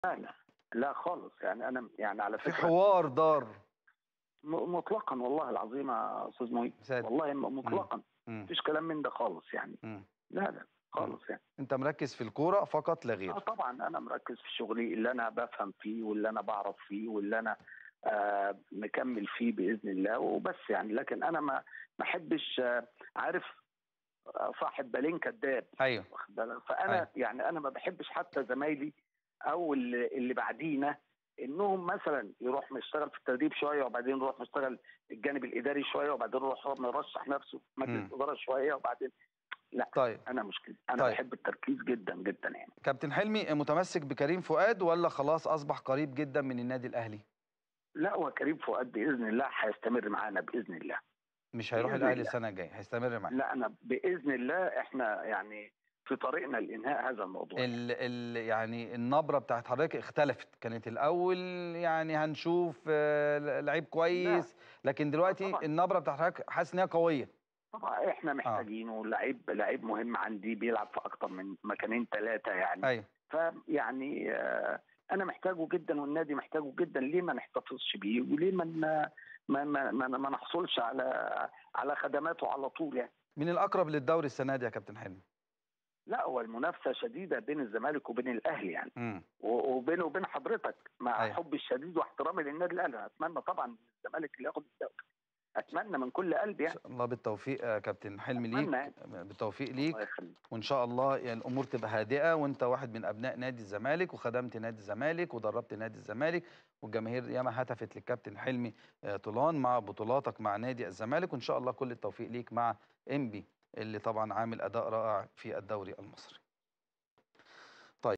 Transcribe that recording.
لا لا لا خالص يعني انا يعني على في فكره حوار دار م- مطلقا والله العظيم يا استاذ مهيب ساتر. والله م- مطلقا مم. مفيش كلام من ده خالص يعني مم. لا لا خالص يعني انت مركز في الكوره فقط لا اه غير طبعا انا مركز في شغلي اللي انا بفهم فيه واللي انا بعرف فيه واللي انا آه مكمل فيه باذن الله وبس يعني لكن انا ما ما احبش آه عارف آه، صاحب بالين كذاب ايوه واخد بالك؟ فانا أيوة. يعني انا ما بحبش حتى زمايلي او اللي, اللي بعدينا انهم مثلا يروح مشتغل في التدريب شويه وبعدين يروح مشتغل الجانب الاداري شويه وبعدين يروح هو مرشح نفسه في مم. مجلس اداره شويه وبعدين طيب انا مش كده انا طيب. بحب التركيز جدا جدا يعني كابتن حلمي متمسك بكريم فؤاد ولا خلاص اصبح قريب جدا من النادي الاهلي لا وكريم فؤاد باذن الله هيستمر معانا باذن الله مش هيروح بإذن الاهلي الله. السنه الجايه هيستمر معاه لا انا باذن الله احنا يعني في طريقنا لانهاء هذا الموضوع ال ال يعني النبره بتاعت حضرتك اختلفت كانت الاول يعني هنشوف آه، لعيب كويس لكن دلوقتي طبعاً. النبره بتاعت حضرتك حاسس ان هي قويه طبعا احنا محتاجينه لعيب لعيب مهم عندي بيلعب في اكتر من مكانين ثلاثه يعني ايوه فيعني آه، انا محتاجه جدا والنادي محتاجه جدا ليه ما نحتفظش بيه وليه ما ن- ما ما, ما, ما نحصلش على على خدماته على طول يعني مين الاقرب للدوري السنه دي يا كابتن حلمي لا هو المنافسه شديده بين الزمالك وبين الاهلي يعني امم و- وبينه وبين حضرتك مع أيوة. حبي الشديد واحترامي للنادي الاهلي اتمنى طبعا الزمالك اللي ياخد الدوري اتمنى من كل قلبي ان يعني شاء الله بالتوفيق يا كابتن حلمي أتمنى ليك بالتوفيق ليك الله يخليك وان شاء الله يعني الامور تبقى هادئه وانت واحد من ابناء نادي الزمالك وخدمت نادي الزمالك ودربت نادي الزمالك والجماهير ياما هتفت للكابتن حلمي آه، طولان مع بطولاتك مع نادي الزمالك وان شاء الله كل التوفيق ليك مع انبي اللي طبعا عامل اداء رائع في الدوري المصري